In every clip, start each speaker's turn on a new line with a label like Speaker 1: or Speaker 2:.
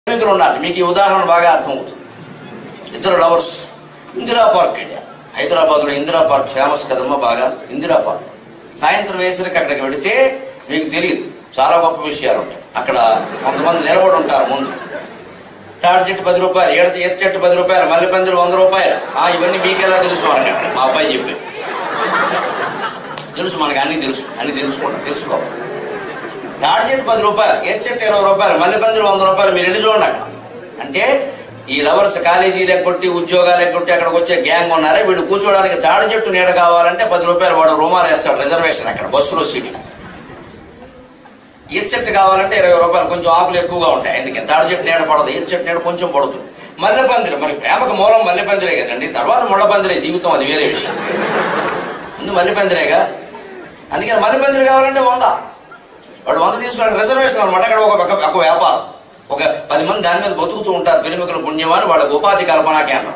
Speaker 1: ప్రేమికులు ఉన్నారు మీకు ఈ ఉదాహరణ బాగా అర్థమవుతుంది ఇద్దరు లవర్స్ ఇందిరా పార్క్ వెళ్ళా హైదరాబాద్లో ఇందిరా పార్క్ ఫేమస్ కదమ్మా బాగా ఇందిరా పార్క్ సాయంత్రం వేసరికి అక్కడికి వెళితే మీకు తెలియదు చాలా గొప్ప విషయాలు ఉంటాయి అక్కడ కొంతమంది నిలబడి ఉంటారు ముందు తాడి చెట్టు పది రూపాయలు ఏడ ఎత్త చెట్టు పది రూపాయలు మల్లె పందిరు వంద రూపాయలు ఆ ఇవన్నీ మీకెలా తెలుసు అనగా మా అబ్బాయి చెప్పి తెలుసు మనకి అన్ని తెలుసు అన్ని తెలుసుకుంటాం తెలుసుకోవాలి తాడి చెట్టు పది రూపాయలు ఏ చెట్టు ఇరవై రూపాయలు మల్లె పందిరు వంద రూపాయలు మీరు వెళ్ళి చూడండి అక్కడ అంటే ఈ లవర్స్ కాలేజీలు ఎగ్గొట్టి ఉద్యోగాలు ఎగ్గొట్టి అక్కడికి వచ్చే గ్యాంగ్ ఉన్నారే వీళ్ళు కూర్చోడానికి తాడి చెట్టు నీడ కావాలంటే పది రూపాయలు వాడు రూమాలు వేస్తాడు రిజర్వేషన్ అక్కడ బస్సులో సీట్లు ఈత చెట్టు కావాలంటే ఇరవై రూపాయలు కొంచెం ఆకులు ఎక్కువగా ఉంటాయి అందుకే తాడి చెట్టు నీడ పడదు ఈత చెట్టు నీడ కొంచెం పడుతుంది మల్లె పందిరి మరి ప్రేమకు మూలం మల్లె పందిరే కదండి తర్వాత ముళ్ళ పందిరే జీవితం అది వేరే విషయం ముందు మల్లె పందిరేగా అందుకని మల్లె పందిరి కావాలంటే వంద వాడు వంద తీసుకున్నాడు రిజర్వేషన్ అనమాట అక్కడ ఒక ఒక- ఒక వ్యాపారం ఒక పది మంది దాని మీద బతుకుతూ ఉంటారు పెరిమికల పుణ్యమాని వాళ్ళకి ఉపాధి కల్పనా కేంద్రం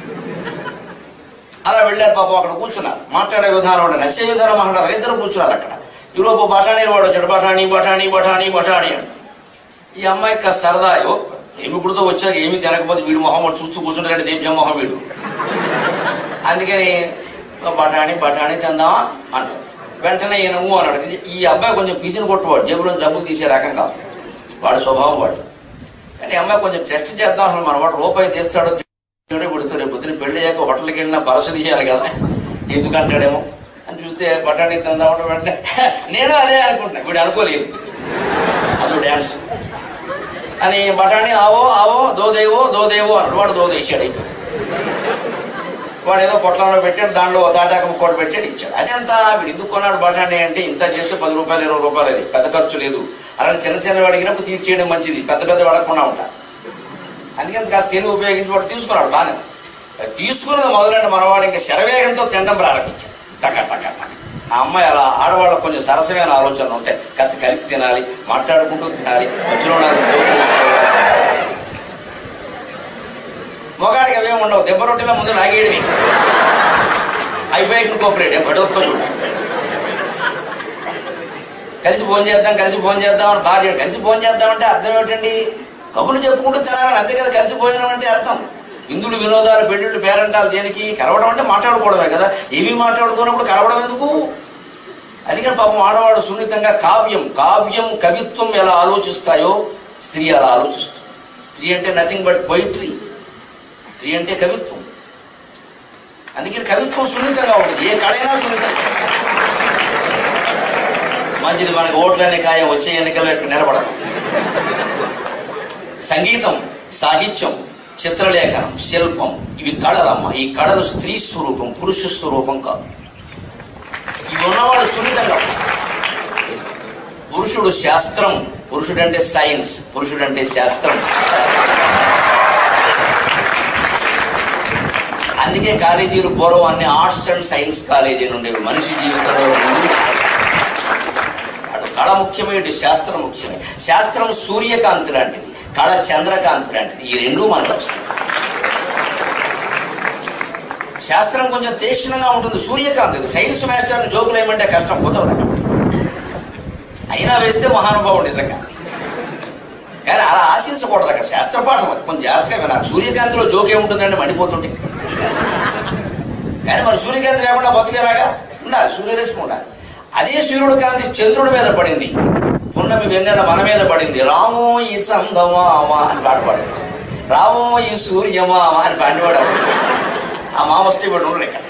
Speaker 1: అలా వెళ్ళారు పాపం అక్కడ కూర్చున్నారు మాట్లాడే విధానం అంటే నచ్చే విధానం మాట్లాడారు ఇద్దరు కూర్చున్నారు అక్కడ ఈలోపు బఠానీ వాడు వచ్చాడు బఠానీ బఠానీ బఠానీ బఠానీ అని ఈ అమ్మాయి కాస్త సరదా "ఓ, ఏమి గుడితో వచ్చాక ఏమి తినకపోతే వీడు మొహం వాడు చూస్తూ కూర్చుంటాడు దీప్జం మొహం వీడు అందుకని "ఓ, బఠానీ బఠానీ తిందామా అంటాడు వెంటనే ఈయన ఊ అన్నాడు ఇది- ఈ అబ్బాయి కొంచెం పిసిని కొట్టువాడు జేబులో డబ్బులు తీసే రకం కాదు వాడి స్వభావం వాడు కానీ ఈ అమ్మాయి కొంచెం టెస్ట్ చేద్దాం అసలు మన వాడు రూపాయి తీస్తాడో తీయడో కొడుతూ రేపు పొద్దున పెళ్లి అయ్యాక హోటల్కి వెళ్ళినా పరస తీయాలి కదా ఎందుకంటాడేమో అని చూస్తే బఠానీ తిందామంటే వెంటనే నేను అదే అనుకుంటున్నా వీడు అనుకోలేదు అదో డ్యాన్స్ అని బఠానీ ఆవో ఆవో దోదేవో దోదేవో అన్నాడు వాడు దోదేశాడు అయిపోయి వాడు ఏదో పొట్లంలో పెట్టాడు దాంట్లో ఓ తాటాక ముక్కోటి పెట్టాడు ఇచ్చాడు అదెంత వీడు ఎందుకు కొన్నాడు బఠానీ అంటే ఇంత చేస్తే పది రూపాయలు ఇరవై రూపాయలు అది పెద్ద ఖర్చు లేదు అలాంటి చిన్న చిన్న అడిగినప్పుడు తీర్చేయడం మంచిది పెద్ద పెద్ద అడగకుండా ఉంటారు అందుకని కాస్త తెలివి ఉపయోగించి వాడు తీసుకున్నాడు బాగానే అది తీసుకున్నది మొదలైన మనవాడు ఇంకా శరవేగంతో తినడం ప్రారంభించాడు టక టక టక ఆ అమ్మాయి అలా ఆడవాళ్ళకు కొంచెం సరసమైన ఆలోచనలు ఉంటాయి కాస్త కలిసి తినాలి మాట్లాడుకుంటూ తినాలి మధ్యలో నాలుగు జోకులు వేసుకోవాలి. మొగాడికి అవేం ఉండవు దెబ్బ రొట్టెల ముందు లాగేయడమే అయిపోయి కోఆపరేట్ బడోత్కో చూడ కలిసి ఫోన్ చేద్దాం కలిసి ఫోన్ చేద్దాం అని భార్య కలిసి ఫోన్ చేద్దాం అంటే అర్థం ఏమిటండి కబుర్లు చెప్పుకుంటూ తినాలని అంతే కదా కలిసి పోయినాం అంటే అర్థం ఇందులు వినోదాలు పెళ్ళిళ్ళు పేరంటాలు దేనికి కలవడం అంటే మాట్లాడుకోవడమే కదా ఏవి మాట్లాడుకున్నప్పుడు కలవడం ఎందుకు అందుకని పాపం ఆడవాడు సున్నితంగా కావ్యం కావ్యం కవిత్వం ఎలా ఆలోచిస్తాయో స్త్రీ అలా ఆలోచిస్తుంది స్త్రీ అంటే నథింగ్ బట్ పొయిట్రీ స్త్రీ అంటే కవిత్వం అందుకని కవిత్వం సున్నితంగా ఉంటుంది ఏ కళైనా సున్నితం మంచిది మనకు ఓట్లనే ఖాయం వచ్చే ఎన్నికల్లో ఇక్కడ నిలబడదు సంగీతం సాహిత్యం చిత్రలేఖనం శిల్పం ఇవి కళలమ్మ ఈ కళలు స్త్రీ స్వరూపం పురుష స్వరూపం కాదు ఇవి ఉన్నవాడు సున్నితంగా ఉంటాడు. పురుషుడు శాస్త్రం పురుషుడు అంటే సైన్స్ పురుషుడు అంటే శాస్త్రం అందుకే కాలేజీలు పూర్వం అన్ని ఆర్ట్స్ అండ్ సైన్స్ కాలేజీలు ఉండేవి మనిషి జీవితంలో ముందు అటు కళ ముఖ్యమే ఇటు శాస్త్రం ముఖ్యమే శాస్త్రం సూర్యకాంతి లాంటిది కళ చంద్రకాంతి లాంటిది ఈ రెండూ మనకు అవసరం శాస్త్రం కొంచెం తీక్షణంగా ఉంటుంది సూర్యకాంతి సైన్స్ మాస్టర్ని జోకులు ఏమంటే కష్టం కుదరదు అక్కడ. అయినా వేస్తే మహానుభావుడు నిజంగా కానీ అలా ఆశించకూడదు అక్కడ శాస్త్ర పాఠం అది కొంచెం జాగ్రత్తగా వినాలి సూర్యకాంతిలో జోకే ఉంటుందంటే మండిపోతుంటే కానీ మరి సూర్యకాంతి లేకుండా బతికేలాగా ఉండాలి సూర్యరశ్మి ఉండాలి అదే సూర్యుడు కాంతి చంద్రుడి మీద పడింది పున్నమి వెన్నెల మన మీద పడింది రామో ఈ సందమామ అని పాట పాడింది రామో ఈ సూర్యమామ అని పాడివాడు ఆ మామ వస్తే వాడు ఉండడు ఇక్కడ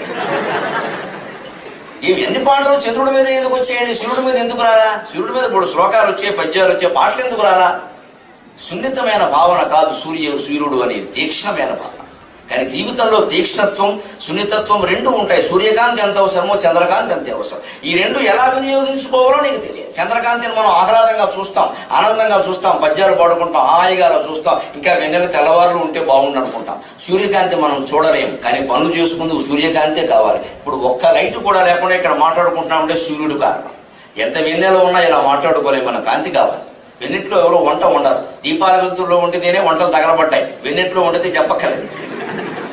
Speaker 1: ఇవి ఎన్ని పాటలు చంద్రుడి మీద ఎందుకు వచ్చాయండి సూర్యుడి మీద ఎందుకు రాలా సూర్యుడి మీద ఇప్పుడు శ్లోకాలు వచ్చే పద్యాలు వచ్చే పాటలు ఎందుకు రాలా సున్నితమైన భావన కాదు సూర్య సూర్యుడు అనే తీక్షణమైన భావన కానీ జీవితంలో తీక్ష్ణత్వం సున్నితత్వం రెండు ఉంటాయి సూర్యకాంతి ఎంత అవసరమో చంద్రకాంతి అంతే అవసరం ఈ రెండు ఎలా వినియోగించుకోవాలో నీకు తెలియదు చంద్రకాంతిని మనం ఆహ్లాదంగా చూస్తాం ఆనందంగా చూస్తాం పద్యాలు పాడుకుంటాం హాయిగా అలా చూస్తాం ఇంకా వెన్నెల తెల్లవారులు ఉంటే బాగుండు అనుకుంటాం సూర్యకాంతి మనం చూడలేం కానీ పనులు చేసుకుందుకు సూర్యకాంతే కావాలి ఇప్పుడు ఒక్క లైట్ కూడా లేకుండా ఇక్కడ మాట్లాడుకుంటున్నామంటే సూర్యుడు కారణం ఎంత వెన్నెల ఉన్నా ఇలా మాట్లాడుకోలేం మన కాంతి కావాలి వెన్నెట్లో ఎవరో వంట ఉండరు దీపాల వెలుతుల్లో ఉంటేనే వంటలు తగలబడ్డాయి వెన్నెట్లో వండితే చెప్పక్కర్లేదు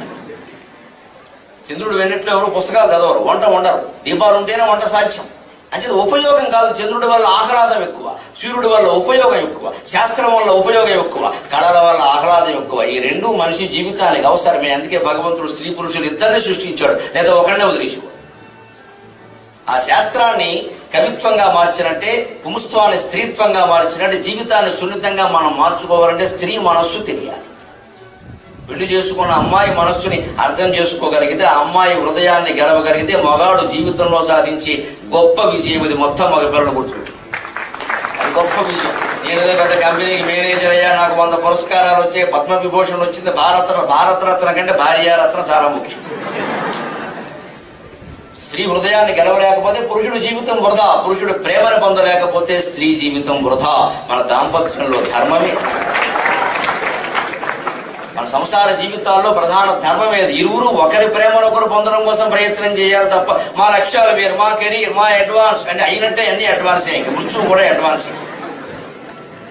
Speaker 1: చంద్రుడు వెన్నెట్లో ఎవరు పుస్తకాలు చదవరు వంట ఉండరు దీపాలు ఉంటేనే వంట సాధ్యం అంటే ఉపయోగం కాదు చంద్రుడి వల్ల ఆహ్లాదం ఎక్కువ సూర్యుడి వల్ల ఉపయోగం ఎక్కువ శాస్త్రం వల్ల ఉపయోగం ఎక్కువ కళల వల్ల ఆహ్లాదం ఎక్కువ ఈ రెండు మనిషి జీవితానికి అవసరమే అందుకే భగవంతుడు స్త్రీ పురుషులు ఇద్దరిని సృష్టించాడు లేదా ఒకరినే వదిలేసేవాడు ఆ శాస్త్రాన్ని కవిత్వంగా మార్చినట్టే పుంస్త్వాన్ని స్త్రీత్వంగా మార్చినట్టే జీవితాన్ని సున్నితంగా మనం మార్చుకోవాలంటే స్త్రీ మనస్సు తెలియాలి పెళ్లి చేసుకున్న అమ్మాయి మనస్సుని అర్థం చేసుకోగలిగితే ఆ అమ్మాయి హృదయాన్ని గెలవగలిగితే మగాడు జీవితంలో సాధించి గొప్ప విజయం ఇది మొత్తం మగ పిల్లలు గుర్తుపెట్టు అది గొప్ప విజయం నేను ఏదో పెద్ద కంపెనీకి మేనేజర్ అయ్యా నాకు వంద పురస్కారాలు వచ్చాయి పద్మ విభూషణ్ వచ్చింది భారత భారతరత్న కంటే భార్యారత్న చాలా ముఖ్యం స్త్రీ హృదయాన్ని గెలవలేకపోతే పురుషుడు జీవితం వృధా పురుషుడు ప్రేమను పొందలేకపోతే స్త్రీ జీవితం వృధా మన దాంపత్యంలో ధర్మమే మన సంసార జీవితాల్లో ప్రధాన ధర్మం ఏది ఇరువురు ఒకరి ప్రేమను ఒకరు పొందడం కోసం ప్రయత్నం చేయాలి తప్ప మా లక్ష్యాలు వేరు మా కెరీర్ మా అడ్వాన్స్ అంటే అయినట్టే అన్ని అడ్వాన్సే ఇంకా మృత్యువు కూడా అడ్వాన్స్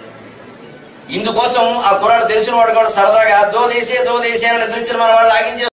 Speaker 1: ఇందుకోసం ఆ కుర్రాడు తెలిసిన వాడు కూడా సరదాగా దో దేశే దో దేశే అని నిద్రించిన మన వాళ్ళు ఆగించే